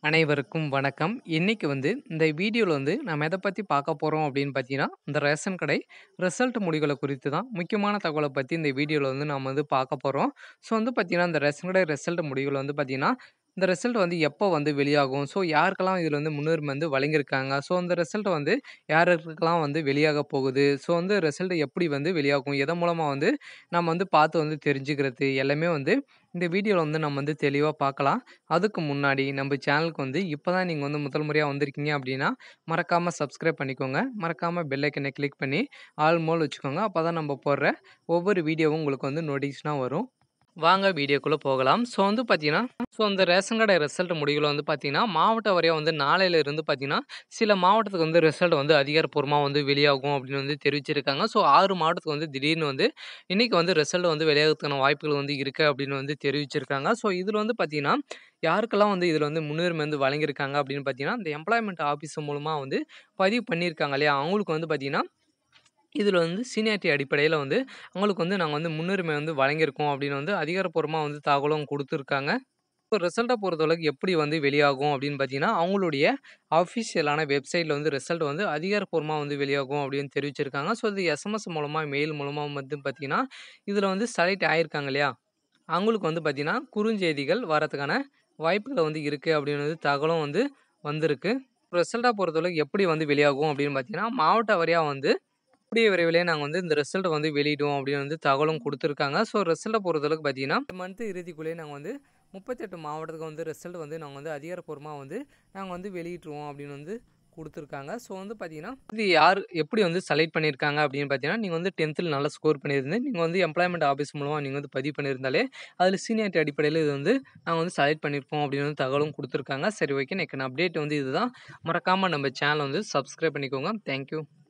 அனைவருக்கும் வணக்கம். இன்னைக்கு வந்து இந்த வீடியோல வந்து நம்ம எத பத்தி பார்க்க போறோம் அப்படின்னு பார்த்தீங்கன்னா, இந்த ரேஷன் கடை ரிசல்ட் முடிவுகள குறித்து தான் முக்கியமான தகவல பத்தி இந்த வீடியோல வந்து நாம வந்து பார்க்க போறோம். ஸோ வந்து பார்த்தீங்கன்னா, இந்த ரேஷன் கடை ரிசல்ட் முடிவுகள் வந்து பார்த்தீங்கன்னா, இந்த ரிசல்ட் வந்து எப்போ வந்து வெளியாகும்? ஸோ யாருக்கெல்லாம் இதில வந்து முன்னுரிமை வந்து வழங்கியிருக்காங்க? ஸோ அந்த ரிசல்ட் வந்து யார் யாருக்கெல்லாம் வந்து வெளியாக போகுது? ஸோ வந்து ரிசல்ட் எப்படி வந்து வெளியாகும்? எதன் மூலமா வந்து நம்ம வந்து பார்த்து வந்து தெரிஞ்சுக்கிறது? எல்லாமே வந்து இந்த வீடியோல வந்து நம்ம வந்து தெளிவா பார்க்கலாம். அதுக்கு முன்னாடி நம்ம சேனலுக்கு வந்து இப்ப தான் நீங்க வந்து முதல் முறையா வந்திருக்கீங்க அப்படின்னா, மறக்காம சப்ஸ்கிரைப் பண்ணிக்கோங்க. மறக்காம பெல் ஐக்கன கிளிக் பண்ணி ஆல் மோல் வச்சுக்கோங்க. அப்பதான் நம்ம போடுற ஒவ்வொரு வீடியோவும் உங்களுக்கு வந்து நோட்டிஃபிகேஷனா வரும். வாங்க வீடியோக்குள்ள போகலாம். ஸோ வந்து பார்த்தீங்கன்னா, ஸோ இந்த ரேஷன் கடை ரிசல்ட் முடிவுகள வந்து பார்த்தீங்கன்னா, மாவட்ட வாரியா வந்து நாளையில இருந்து பார்த்தீங்கன்னா, சில மாவட்டத்துக்கு வந்து ரிசல்ட் வந்து அதிகாரப்பூர்வமா வந்து வெளியாகும் அப்படின்னு வந்து தெரிவிச்சிருக்காங்க. ஸோ 6 மாவட்டத்துக்கு வந்து திடீர்னு வந்து இன்னைக்கு வந்து ரிசல்ட் வந்து வெளியாகறதுக்கான வாய்ப்புகள் வந்து இருக்கு அப்படின்னு வந்து தெரிவிச்சிருக்காங்க. ஸோ இதில வந்து பார்த்தீங்கன்னா, யாருக்கெல்லாம் வந்து இதில வந்து முன்னுரிமை வந்து வழங்கியிருக்காங்க அப்படின்னு பார்த்தீங்கன்னா, இந்த எம்ப்ளாய்மென்ட் ஆஃபீஸ் மூலமா வந்து பதிவு பண்ணியிருக்காங்க இல்லையா? அவங்களுக்கு வந்து பார்த்தீங்கன்னா, இதில வந்து சீனியாரிட்டி அடிப்படையில வந்து அவங்களுக்கு வந்து நாங்க வந்து முன்னுரிமை வந்து வழங்கியிருக்கோம் அப்படின்னு வந்து அதிகாரப்பூர்வமா வந்து தகவலும் குடுத்துருக்காங்க. இப்போ ரிசல்ட்ட பொறுத்தளவுக்கு எப்படி வந்து வெளியாகும் அப்படின்னு பார்த்தீங்கன்னா, அவங்களுடைய அஃபிஷியலான வெப்சைட்ல வந்து ரிசல்ட் வந்து அதிகாரப்பூர்வமா வந்து வெளியாகும் அப்படின்னு தெரிவிச்சிருக்காங்க. ஸோ இது எஸ்எம்எஸ் மூலமா, மெயில் மூலமா வந்து பார்த்தீங்கன்னா, இதில வந்து செலக்ட் ஆயிருக்காங்க இல்லையா? அவங்களுக்கு வந்து பார்த்தீங்கன்னா, குறுஞ்செய்திகள் வரதுக்கான வாய்ப்புகள் வந்து இருக்கு அப்படின்னு வந்து தகவலும் வந்து வந்திருக்கு. ரிசல்ட்ட பொறுத்தளவுக்கு எப்படி வந்து வெளியாகும் அப்படின்னு பார்த்தீங்கன்னா, மாவட்ட வாரியா வந்து கூடிய விரைவிலே நாங்க வந்து இந்த ரிசல்ட்ட வந்து வெளியிடுவோம் அப்படின்னு வந்து தகவலும் குடுத்துருக்காங்க. ஸோ ரிசல்ட்ட பொறுத்தளவுக்கு பார்த்தீங்கன்னா, இந்த மந்த் இறுதிக்குள்ளேயே நாங்க வந்து 38 மாவட்டத்துக்கு வந்து ரிசல்ட் வந்து நாங்க வந்து அதிகாரப்பூர்வமா வந்து நாங்க வந்து வெளியிட்டுருவோம் அப்படின்னு வந்து குடுத்துருக்காங்க. ஸோ வந்து பார்த்தீங்கன்னா, இது யார் எப்படி வந்து செலக்ட் பண்ணியிருக்காங்க அப்படின்னு பார்த்தீங்கன்னா, நீங்க வந்து 10த்ல நல்லா ஸ்கோர் பண்ணியிருந்து, நீங்க வந்து எம்ப்ளாய்மென்ட் ஆஃபீஸ் மூலமா நீங்க வந்து பதிவு பண்ணியிருந்தாலே, அதில சீனியாரிட்டி அடிப்படையில இது வந்து நாங்க வந்து செலக்ட் பண்ணியிருப்போம் அப்படின்னு வந்து தகவலும் குடுத்துருக்காங்க. சரி ஓகே. இன்னைக்கான அப்டேட் வந்து இதுதான். மறக்காம நம்ம சேனல வந்து சப்ஸ்கிரைப் பண்ணிக்கோங்க. Thank you.